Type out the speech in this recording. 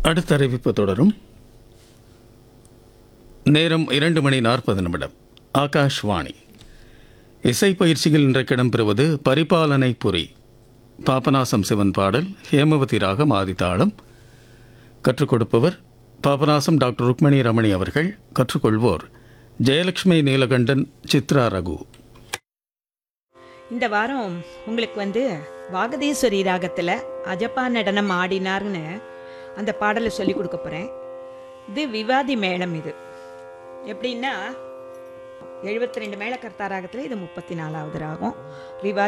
அடுத்த அறிவிப்பு தொடரும் நேரம் இரண்டு மணி நாற்பது நிமிடம் ஆகாஷ்வாணி இசை பயிற்சியில் இன்றைக்கு இடம்பெறுவது பரிபாலனை புரி பாபநாசம் சிவன் பாடல் ஹேமவதி ராகம் ஆதித்தாளம் கற்றுக் கொடுப்பவர் பாபநாசம் டாக்டர் ருக்மணி ரமணி அவர்கள் கற்றுக்கொள்வோர் ஜெயலட்சுமி நீலகண்டன் சித்ரா ரகு இந்த வாரம் உங்களுக்கு வந்து வாகதேஸ்வரி ராகத்தில் அஜப்பா நடனம் ஆடினார்னு அந்த பாடலை சொல்லி கொடுக்க போகிறேன் இது விவாதி மேளம் இது எப்படின்னா எழுபத்தி ரெண்டு மேளக்கர்த்தா ராகத்தில் இது முப்பத்தி நாலாவது ராகம் விவாதி